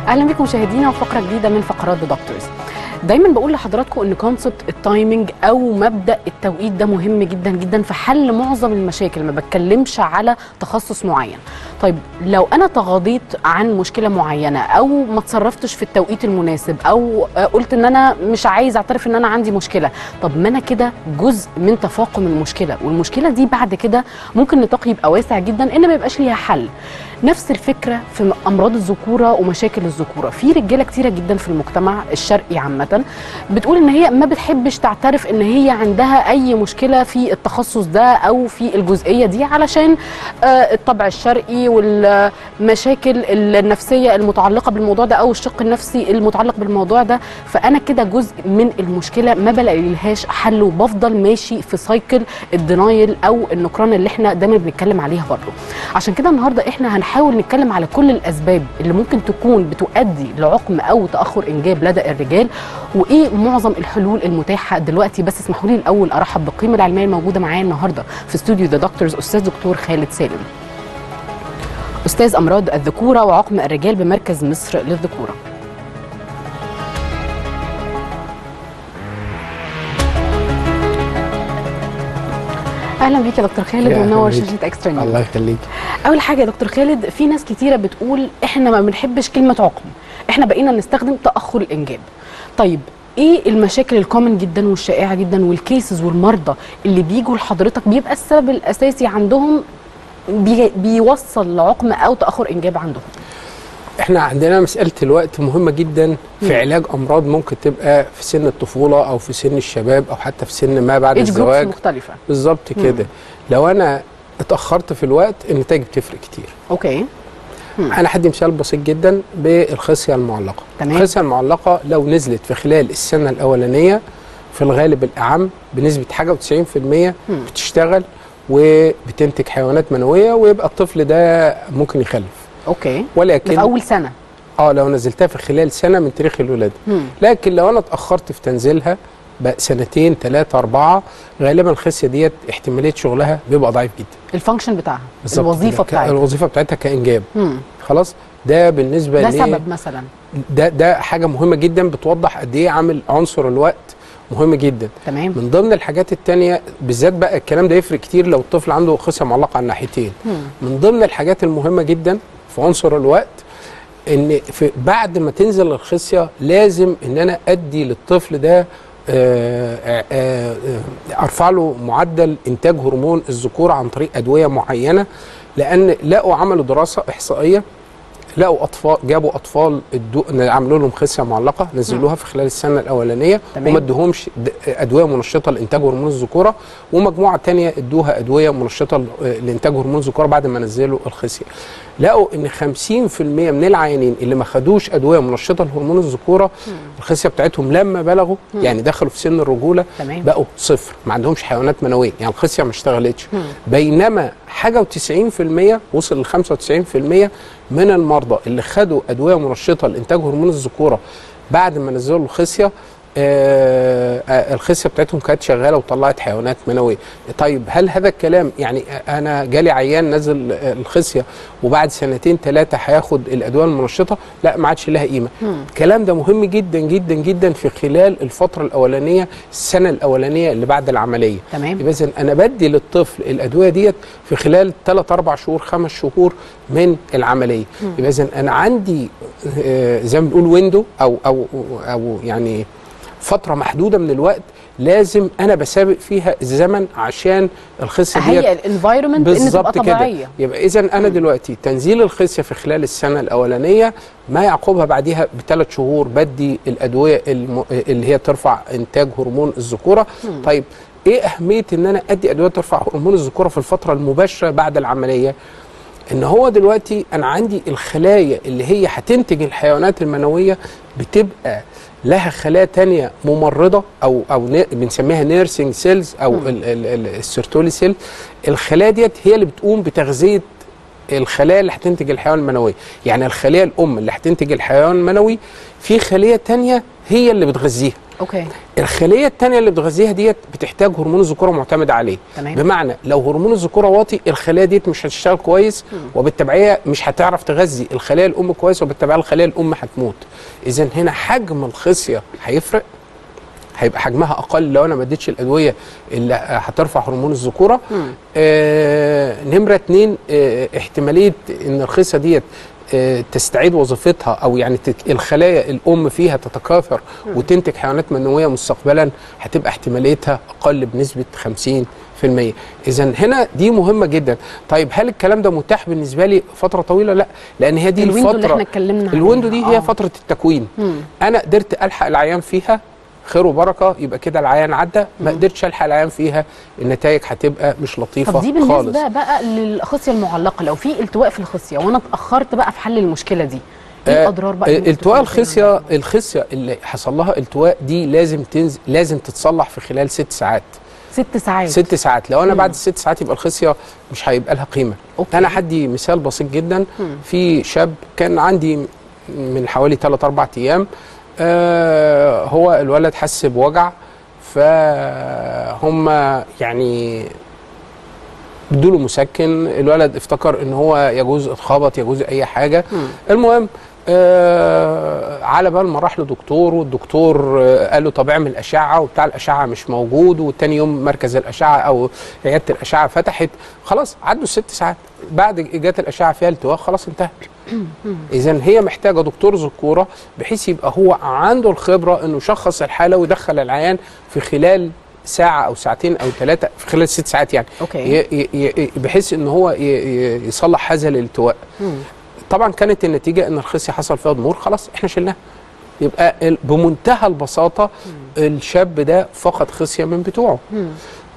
اهلا بكم مشاهدينا وفقره جديده من فقرات ذا دكتورز دايما بقول لحضراتكم ان كونسبت التايمنج او مبدا التوقيت ده مهم جدا جدا في حل معظم المشاكل ما بتكلمش على تخصص معين طيب لو انا تغاضيت عن مشكله معينه او ما تصرفتش في التوقيت المناسب او آه، قلت ان انا مش عايز اعترف ان انا عندي مشكله طب ما انا كده جزء من تفاقم المشكله والمشكله دي بعد كده ممكن نطاق يبقى واسع جدا ان ما يبقاش ليها حل نفس الفكره في امراض الذكوره ومشاكل الذكوره في رجاله كتيره جدا في المجتمع الشرقي عامه بتقول ان هي ما بتحبش تعترف ان هي عندها اي مشكله في التخصص ده او في الجزئيه دي علشان آه، الطبع الشرقي والمشاكل النفسيه المتعلقه بالموضوع ده او الشق النفسي المتعلق بالموضوع ده فانا كده جزء من المشكله ما بلاقي لهاش حل وبفضل ماشي في سايكل الدينايل او النكران اللي احنا دايما بنتكلم عليها برضه عشان كده النهارده احنا هنحاول نتكلم على كل الاسباب اللي ممكن تكون بتؤدي لعقم او تاخر انجاب لدى الرجال وايه معظم الحلول المتاحه دلوقتي بس اسمحوا لي الاول ارحب بالقيمه العلميه الموجوده معايا النهارده في استوديو ذا دكتورز استاذ دكتور خالد سالم استاذ امراض الذكوره وعقم الرجال بمركز مصر للذكوره اهلا بيك يا دكتور خالد يا أهلا ومنور بيك. شاشه اكسترا نيوز الله يخليك اول حاجه يا دكتور خالد في ناس كتيره بتقول احنا ما بنحبش كلمه عقم احنا بقينا نستخدم تاخر الانجاب طيب ايه المشاكل الكومن جدا والشائعه جدا والكيسز والمرضى اللي بيجوا لحضرتك بيبقى السبب الاساسي عندهم بي بيوصل لعقم او تاخر انجاب عندهم احنا عندنا مساله الوقت مهمه جدا في مم. علاج امراض ممكن تبقى في سن الطفوله او في سن الشباب او حتى في سن ما بعد ايج جروبس الزواج مختلفه بالظبط مم. كده لو انا اتاخرت في الوقت النتائج بتفرق كتير اوكي مم. انا هدي مثال بسيط جدا بالخصيه المعلقه تمام. الخصيه المعلقه لو نزلت في خلال السنه الاولانيه في الغالب الاعم بنسبه حاجه و90% مم. بتشتغل وبتنتج حيوانات منويه ويبقى الطفل ده ممكن يخلف اوكي ده ولكن في اول سنه اه لو نزلتها في خلال سنه من تاريخ الولاده مم. لكن لو انا اتاخرت في تنزيلها بقى سنتين ثلاثه اربعه غالبا الخصيه ديت احتماليه شغلها بيبقى ضعيف جدا الفانكشن بتاعها بالظبط الوظيفه كده. ك- بتاعتها الوظيفه بتاعتها كانجاب مم. خلاص ده بالنسبه ده ليه- سبب مثلا ده ده حاجه مهمه جدا بتوضح قد ايه عامل عنصر الوقت مهم جدا تمام من ضمن الحاجات التانية بالذات بقى الكلام ده يفرق كتير لو الطفل عنده خصيه معلقه على الناحيتين مم. من ضمن الحاجات المهمه جدا في عنصر الوقت ان في بعد ما تنزل الخصيه لازم ان انا ادي للطفل ده آه، آه، آه، ارفع له معدل انتاج هرمون الذكوره عن طريق ادويه معينه لان لقوا عملوا دراسه احصائيه لقوا اطفال جابوا اطفال ادو... عملوا لهم خصيه معلقه نزلوها في خلال السنه الاولانيه تمام. وما ادوهمش د- ادويه منشطه لانتاج هرمون الذكوره ومجموعه تانية ادوها ادويه منشطه ل- لانتاج هرمون الذكوره بعد ما نزلوا الخصيه لقوا ان 50% من العيانين اللي ما خدوش ادويه منشطه لهرمون الذكوره الخصيه بتاعتهم لما بلغوا يعني دخلوا في سن الرجوله تمام. بقوا صفر ما عندهمش حيوانات منويه يعني الخصيه ما اشتغلتش مم. بينما حاجه و90% وصل ل 95% من المرضى اللي خدوا ادويه منشطه لانتاج هرمون الذكوره بعد ما نزلوا الخصيه آه آه الخصيه بتاعتهم كانت شغاله وطلعت حيوانات منويه طيب هل هذا الكلام يعني انا جالي عيان نزل آه، الخصيه وبعد سنتين ثلاثه هياخد الادويه المنشطه لا ما عادش لها قيمه مم. الكلام ده مهم جدا جدا جدا في خلال الفتره الاولانيه السنه الاولانيه اللي بعد العمليه تمام يبقى اذا انا بدي للطفل الادويه ديت في خلال 3 4 شهور 5 شهور من العمليه يبقى اذا انا عندي آه، زي ما بنقول ويندو او او او يعني فتره محدوده من الوقت لازم انا بسابق فيها الزمن عشان الخصيه ديت هي الانفايرمنت ان تبقى بالظبط كده طبيعيه يبقى اذا انا دلوقتي تنزيل الخصيه في خلال السنه الاولانيه ما يعقبها بعديها بثلاث شهور بدي الادويه الم... اللي هي ترفع انتاج هرمون الذكوره طيب ايه اهميه ان انا ادي ادويه ترفع هرمون الذكوره في الفتره المباشره بعد العمليه ان هو دلوقتي انا عندي الخلايا اللي هي هتنتج الحيوانات المنويه بتبقى لها خلايا تانية ممرضة أو أو ن- بنسميها نيرسينج سيلز أو ال- ال- ال- السيرتولي سيل الخلايا ديت هي اللي بتقوم بتغذية الخلايا اللي هتنتج الحيوان المنوي يعني الخلية الأم اللي هتنتج الحيوان المنوي في خلية تانية هي اللي بتغذيها اوكي الخليه الثانيه اللي بتغذيها ديت بتحتاج هرمون الذكوره معتمد عليه تمام. بمعنى لو هرمون الذكوره واطي الخليه ديت مش هتشتغل كويس وبالتبعيه مش هتعرف تغذي الخليه الام كويس وبالتبعيه الخليه الام هتموت اذا هنا حجم الخصيه هيفرق هيبقى حجمها اقل لو انا ما اديتش الادويه اللي هترفع هرمون الذكوره آه نمره اتنين آه احتماليه ان الخصيه ديت آه، تستعيد وظيفتها او يعني تت- الخلايا الام فيها تتكاثر وتنتج حيوانات منويه مستقبلا هتبقى احتماليتها اقل بنسبه 50% اذا هنا دي مهمه جدا طيب هل الكلام ده متاح بالنسبه لي فتره طويله لا لان هي دي الويندو اللي الفتره احنا اتكلمنا الويندو دي عليها. هي آه. فتره التكوين مم. انا قدرت الحق العيان فيها خير وبركه يبقى كده العيان عدى ما قدرتش الحق العيان فيها النتائج هتبقى مش لطيفه طب دي خالص بالنسبه بقى للخصيه المعلقه لو في التواء في الخصيه وانا اتاخرت بقى في حل المشكله دي ايه آه، الاضرار بقى آه، اللي ممكن التواء تكون فيها الخصيه عندنا؟ الخصيه اللي حصل لها التواء دي لازم تنزل لازم تتصلح في خلال ست ساعات ست ساعات ست ساعات لو انا مم. بعد الست ساعات يبقى الخصيه مش هيبقى لها قيمه أوكي. انا هدي مثال بسيط جدا في شاب كان عندي من حوالي 3 4 ايام آه هو الولد حس بوجع فهم يعني ادوله مسكن الولد افتكر ان هو يجوز اتخبط يجوز اي حاجه مم. المهم آه على بال ما راح لدكتور والدكتور آه قال له طب اعمل اشعه وبتاع الاشعه مش موجود وتاني يوم مركز الاشعه او عياده الاشعه فتحت خلاص عدوا الست ساعات بعد جت الاشعه فيها التواء خلاص انتهت اذا هي محتاجه دكتور ذكوره بحيث يبقى هو عنده الخبره انه يشخص الحاله ويدخل العيان في خلال ساعه او ساعتين او ثلاثه في خلال ست ساعات يعني أوكي. ي- ي- ي- بحيث ان هو ي- ي- يصلح هذا الالتواء مم. طبعا كانت النتيجه ان الخصيه حصل فيها ضمور خلاص احنا شلناها يبقى ال- بمنتهى البساطه الشاب ده فقد خصيه من بتوعه مم.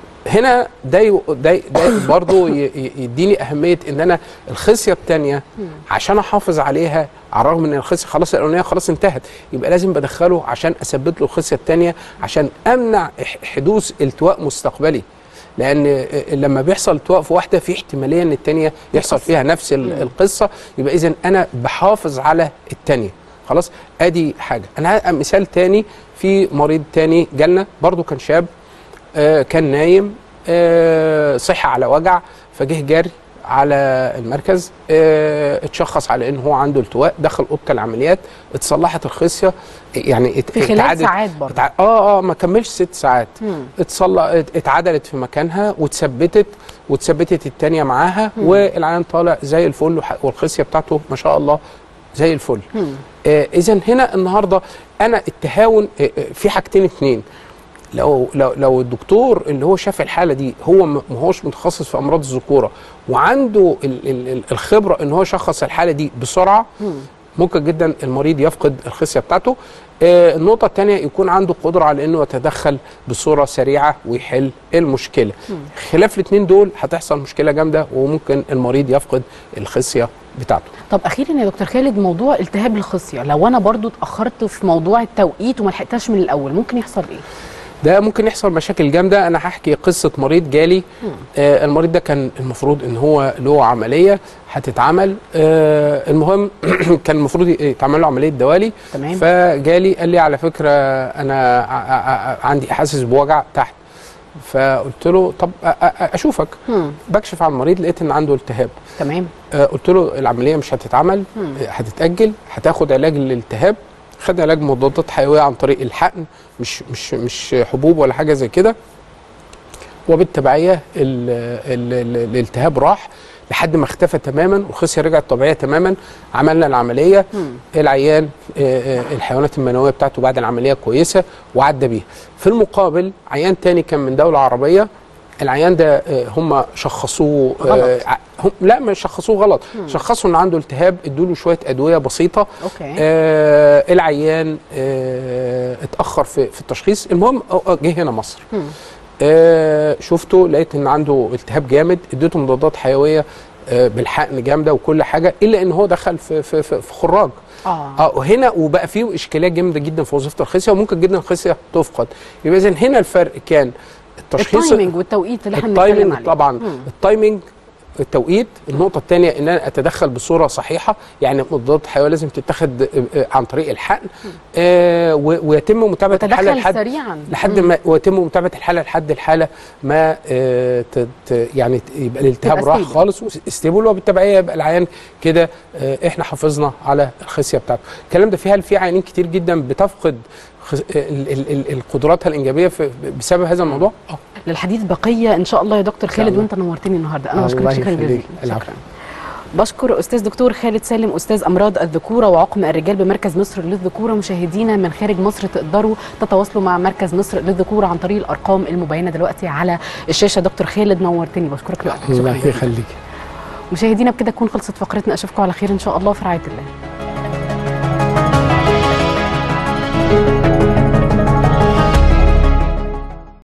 هنا ده ي- ده ده برضه ي- ي- يديني اهميه ان انا الخصيه الثانيه عشان احافظ عليها على الرغم ان الخصيه خلاص الاولانيه خلاص انتهت يبقى لازم بدخله عشان اثبت له الخصيه الثانيه عشان امنع إح- حدوث التواء مستقبلي لان لما بيحصل التواء في واحده في احتماليه ان الثانيه يحصل فيها نفس ال- القصه يبقى اذا انا بحافظ على الثانيه خلاص ادي حاجه انا ه- مثال تاني في مريض تاني جالنا برضو كان شاب آه، كان نايم آه، صحي على وجع فجه جري على المركز آه، اتشخص على ان هو عنده التواء دخل اوضه العمليات اتصلحت الخصيه يعني ات- في خلال اتعادت- ساعات برضه. اتع... اه اه ما كملش ست ساعات مم. اتصلح ات- اتعدلت في مكانها واتثبتت واتثبتت التانية معاها والعيان طالع زي الفل وح- والخصيه بتاعته ما شاء الله زي الفل مم. آه اذا هنا النهارده انا التهاون آه آه، في حاجتين اتنين لو لو لو الدكتور اللي هو شاف الحاله دي هو م- ما هوش متخصص في امراض الذكوره وعنده ال ال ال الخبره ان هو يشخص الحاله دي بسرعه ممكن جدا المريض يفقد الخصيه بتاعته آه النقطه الثانيه يكون عنده قدره على انه يتدخل بصوره سريعه ويحل المشكله خلاف الاثنين دول هتحصل مشكله جامده وممكن المريض يفقد الخصيه بتاعته طب اخيرا يا دكتور خالد موضوع التهاب الخصيه لو انا برضو اتاخرت في موضوع التوقيت وما لحقتهاش من الاول ممكن يحصل ايه ده ممكن يحصل مشاكل جامده انا هحكي قصه مريض جالي آه المريض ده كان المفروض ان هو له عمليه هتتعمل آه المهم كان المفروض يتعمل له عمليه دوالي تمام. فجالي قال لي على فكره انا ع- ع- ع- عندي حاسس بوجع تحت فقلت له طب أ- أ- اشوفك مم. بكشف على المريض لقيت ان عنده التهاب تمام آه، قلت له العمليه مش هتتعمل مم. آه، هتتاجل هتاخد علاج للالتهاب خد علاج مضادات حيويه عن طريق الحقن مش مش مش حبوب ولا حاجه زي كده وبالتبعيه ال- ال- ال- الالتهاب راح لحد ما اختفى تماما والخصيه رجعت طبيعيه تماما عملنا العمليه مم. العيان آه، آه، الحيوانات المنويه بتاعته بعد العمليه كويسه وعدى بيها في المقابل عيان تاني كان من دوله عربيه العيان ده آه، هم شخصوه آه، غلط. ع- هم لا مش شخصوه غلط شخصوا ان عنده التهاب ادوا له شويه ادويه بسيطه اوكي آه العيان آه اتاخر في, في التشخيص المهم آه، آه، جه هنا مصر مم. آه شفته لقيت ان عنده التهاب جامد اديته مضادات حيويه آه بالحقن جامده وكل حاجه الا ان هو دخل في في في, في خراج اه اه وهنا وبقى فيه اشكاليه جامده جدا في وظيفه الخصيه وممكن جدا الخصيه تفقد يبقى اذا هنا الفرق كان التشخيص التايمنج والتوقيت اللي احنا بنتكلم التايمنج عليه طبعا مم. التايمنج التوقيت النقطه الثانيه ان انا اتدخل بصوره صحيحه يعني مضادات الحيويه لازم تتخذ آه، آه، عن طريق الحقن آه، و- ويتم متابعه الحاله وتدخل لحد سريعا لحد ما ويتم متابعه الحاله لحد الحاله ما آه، ت- ت- يعني ت- يبقى الالتهاب تبقى راح stable. خالص وستيبل وبالتبعيه يبقى العيان كده آه، احنا حافظنا على الخصيه بتاعته الكلام ده في هل في عيانين كتير جدا بتفقد خص- ال- ال- ال- القدراتها الانجابيه في بسبب هذا الموضوع اه للحديث بقيه ان شاء الله يا دكتور خالد الله. وانت نورتني النهارده انا الله بشكرك شكرا يخليك. جزيلا العفو. شكرا بشكر استاذ دكتور خالد سالم استاذ امراض الذكوره وعقم الرجال بمركز مصر للذكوره مشاهدينا من خارج مصر تقدروا تتواصلوا مع مركز مصر للذكوره عن طريق الارقام المبينه دلوقتي على الشاشه دكتور خالد نورتني بشكرك لوقتك شكرا الله جزيلا. يخليك مشاهدينا بكده تكون خلصت فقرتنا اشوفكم على خير ان شاء الله في رعايه الله